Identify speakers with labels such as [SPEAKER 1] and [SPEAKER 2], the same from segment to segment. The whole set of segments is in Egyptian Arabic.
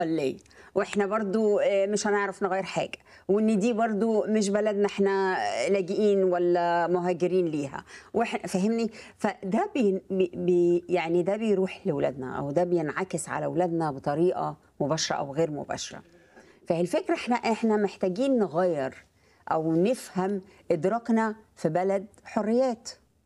[SPEAKER 1] ليه واحنا برضو آه، مش هنعرف نغير حاجه وان دي برضو مش بلدنا احنا لاجئين ولا مهاجرين ليها واحنا فاهمني فده بي بي يعني ده بيروح لاولادنا او ده بينعكس على اولادنا بطريقه مباشره او غير مباشره فالفكره احنا احنا محتاجين نغير او نفهم ادراكنا في بلد حريات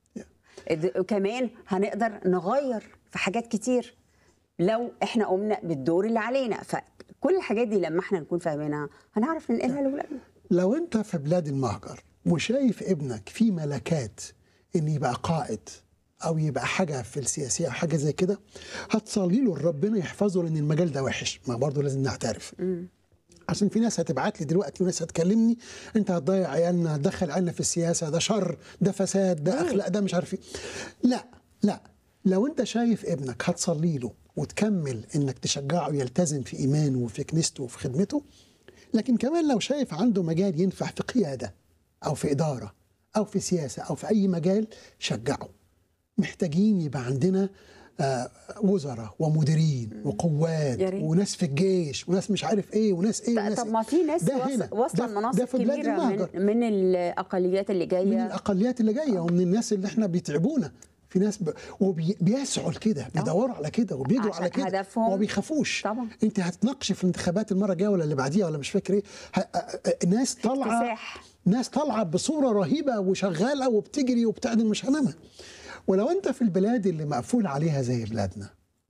[SPEAKER 1] إد- وكمان هنقدر نغير في حاجات كتير لو احنا قمنا بالدور اللي علينا فكل الحاجات دي لما احنا نكون فاهمينها هنعرف ننقلها لاولادنا
[SPEAKER 2] لو انت في بلاد المهجر وشايف ابنك في ملكات ان يبقى قائد او يبقى حاجه في السياسيه او حاجه زي كده هتصلي له ربنا يحفظه لان المجال ده وحش ما برضه لازم نعترف عشان في ناس هتبعت لي دلوقتي وناس هتكلمني انت هتضيع عيالنا هتدخل عيالنا في السياسه ده شر ده فساد ده اخلاق ده مش عارف ايه لا لا لو انت شايف ابنك هتصلي له وتكمل انك تشجعه يلتزم في ايمانه وفي كنيسته وفي خدمته لكن كمان لو شايف عنده مجال ينفع في قياده او في اداره او في سياسه او في اي مجال شجعه محتاجين يبقى عندنا آه، وزراء ومديرين وقوات
[SPEAKER 1] يا ريت.
[SPEAKER 2] وناس في الجيش وناس مش عارف ايه وناس ايه وناس
[SPEAKER 1] طب ما في ناس
[SPEAKER 2] ده
[SPEAKER 1] واص-
[SPEAKER 2] هنا.
[SPEAKER 1] واصله
[SPEAKER 2] ده-
[SPEAKER 1] لمناصب
[SPEAKER 2] ده في بلاد
[SPEAKER 1] كبيره
[SPEAKER 2] المهجر.
[SPEAKER 1] من, من الاقليات اللي
[SPEAKER 2] من
[SPEAKER 1] جايه
[SPEAKER 2] الاقليات اللي جايه ومن الناس اللي احنا بيتعبونا في ناس ب... وبيسعوا لكده بيدوروا على كده وبيجروا
[SPEAKER 1] عشان
[SPEAKER 2] على كده
[SPEAKER 1] هدفهم-
[SPEAKER 2] وما بيخافوش
[SPEAKER 1] طبعا.
[SPEAKER 2] انت هتناقشي في الانتخابات المره الجايه ولا اللي بعديها ولا مش فاكر ايه ه... أ- أ- ناس طالعه
[SPEAKER 1] اكتساح.
[SPEAKER 2] ناس طالعه بصوره رهيبه وشغاله وبتجري وبتعدل مش هنامها ولو انت في البلاد اللي مقفول عليها زي بلادنا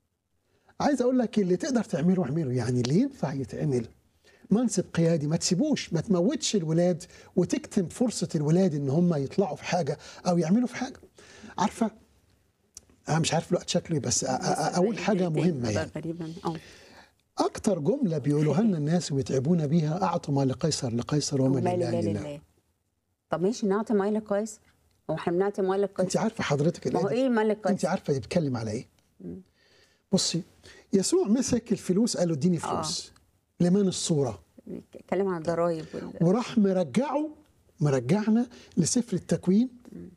[SPEAKER 2] عايز اقول لك اللي تقدر تعمله اعمله يعني اللي ينفع يتعمل منصب قيادي ما تسيبوش ما تموتش الولاد وتكتم فرصه الولاد ان هم يطلعوا في حاجه او يعملوا في حاجه عارفه انا مش عارف الوقت شكله إيه، بس أ- أ- اقول حاجه مهمه يعني
[SPEAKER 1] غريبا اه
[SPEAKER 2] اكتر جمله بيقولوها لنا الناس ويتعبونا بيها اعطوا ما لقيصر لقيصر وما
[SPEAKER 1] وما
[SPEAKER 2] لله
[SPEAKER 1] لله
[SPEAKER 2] لله
[SPEAKER 1] لله طب ماشي نعطي مال لقيصر هو احنا بنعطي مال
[SPEAKER 2] انت
[SPEAKER 1] لقيصر
[SPEAKER 2] عارفه حضرتك
[SPEAKER 1] ما هو
[SPEAKER 2] الآية دي؟
[SPEAKER 1] ايه مال
[SPEAKER 2] انت
[SPEAKER 1] لقيصر
[SPEAKER 2] عارفه يتكلم على ايه بصي يسوع مسك الفلوس قال له اديني فلوس لمن الصوره
[SPEAKER 1] بيتكلم عن الضرايب وال...
[SPEAKER 2] وراح مرجعه مرجعنا لسفر التكوين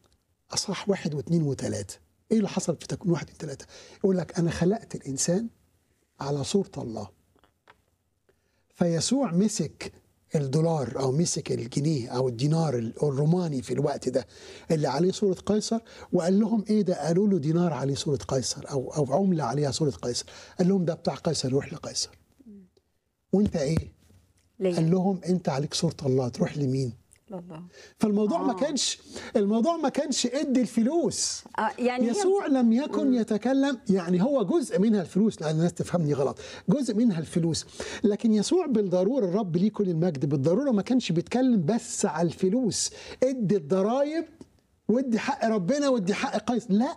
[SPEAKER 2] اصح واحد واثنين وثلاثه ايه اللي حصل في تكوين واحد وثلاثه يقول لك انا خلقت الانسان على صوره الله فيسوع مسك الدولار او مسك الجنيه او الدينار الروماني في الوقت ده اللي عليه صوره قيصر وقال لهم ايه ده قالوا له دينار عليه صوره قيصر او او عمله عليها صوره قيصر قال لهم ده بتاع قيصر روح لقيصر وانت ايه
[SPEAKER 1] ليه؟
[SPEAKER 2] قال لهم انت عليك صوره الله تروح لمين
[SPEAKER 1] الله
[SPEAKER 2] فالموضوع ما
[SPEAKER 1] آه.
[SPEAKER 2] كانش الموضوع ما كانش ادي الفلوس
[SPEAKER 1] آه يعني هي-
[SPEAKER 2] يسوع لم يكن يتكلم يعني هو جزء منها الفلوس لان الناس تفهمني غلط جزء منها الفلوس لكن يسوع بالضروره الرب ليه كل المجد بالضروره ما كانش بيتكلم بس على الفلوس ادي الضرايب وادي حق ربنا وادي حق قيس لا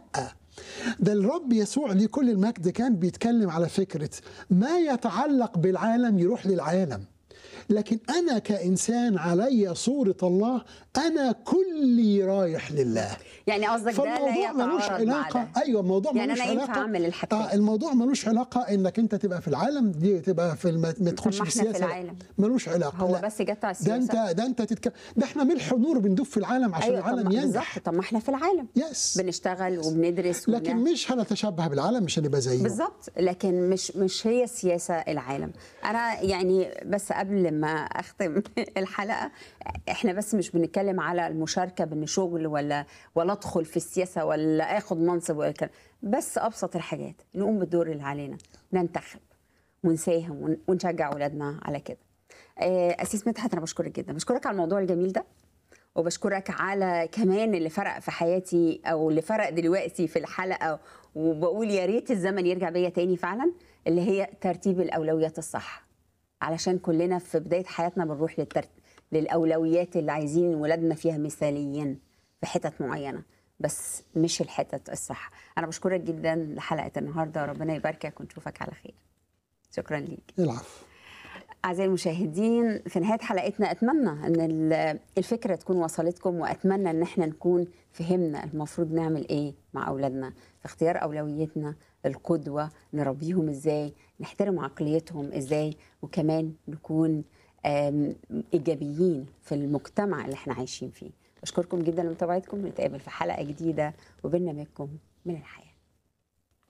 [SPEAKER 2] ده الرب يسوع ليه كل المجد كان بيتكلم على فكره ما يتعلق بالعالم يروح للعالم لكن انا كانسان علي صوره الله انا كلي رايح لله
[SPEAKER 1] يعني قصدك ده لا
[SPEAKER 2] فالموضوع ملوش
[SPEAKER 1] يتعارض مع
[SPEAKER 2] علاقه
[SPEAKER 1] ده
[SPEAKER 2] ايوه الموضوع
[SPEAKER 1] يعني
[SPEAKER 2] ملوش
[SPEAKER 1] أنا ينفع
[SPEAKER 2] علاقه
[SPEAKER 1] أعمل الحاجتين.
[SPEAKER 2] آه الموضوع ملوش علاقه انك انت تبقى في العالم دي تبقى في الم... ما تدخلش
[SPEAKER 1] ما
[SPEAKER 2] في
[SPEAKER 1] إحنا في
[SPEAKER 2] السياسه
[SPEAKER 1] العالم.
[SPEAKER 2] ملوش علاقه
[SPEAKER 1] هو
[SPEAKER 2] لا.
[SPEAKER 1] بس جت على
[SPEAKER 2] ده انت
[SPEAKER 1] السياسه
[SPEAKER 2] ده انت تتك... ده احنا ملح ونور بندوب في العالم عشان
[SPEAKER 1] ايوه طب
[SPEAKER 2] العالم
[SPEAKER 1] ما-
[SPEAKER 2] ينجح
[SPEAKER 1] بالظبط طب ما احنا في العالم
[SPEAKER 2] يس
[SPEAKER 1] بنشتغل وبندرس
[SPEAKER 2] لكن
[SPEAKER 1] ون-
[SPEAKER 2] مش هنتشبه بالعالم مش هنبقى زيه
[SPEAKER 1] بالظبط لكن مش مش هي السياسه العالم انا يعني بس قبل ما اختم الحلقه احنا بس مش بنتكلم على المشاركه بان شغل ولا ولا ادخل في السياسه ولا اخد منصب ولا كده بس ابسط الحاجات نقوم بالدور اللي علينا ننتخب ونساهم ون- ونشجع اولادنا على كده آه، اسيس مدحت انا بشكرك جدا بشكرك على الموضوع الجميل ده وبشكرك على كمان اللي فرق في حياتي او اللي فرق دلوقتي في الحلقه وبقول يا ريت الزمن يرجع بيا تاني فعلا اللي هي ترتيب الاولويات الصح علشان كلنا في بدايه حياتنا بنروح للترت... للاولويات اللي عايزين ولادنا فيها مثاليين في حتت معينه بس مش الحتت الصح انا بشكرك جدا لحلقه النهارده ربنا يباركك ونشوفك على خير شكرا ليك
[SPEAKER 2] العفو
[SPEAKER 1] أعزائي المشاهدين في نهاية حلقتنا أتمنى أن ال- الفكرة تكون وصلتكم وأتمنى أن احنا نكون فهمنا المفروض نعمل إيه مع أولادنا في اختيار أولويتنا القدوة نربيهم إزاي نحترم عقليتهم إزاي وكمان نكون آم، إيجابيين في المجتمع اللي احنا عايشين فيه بشكركم جدا لمتابعتكم نتقابل في حلقة جديدة وبرنامجكم من الحياة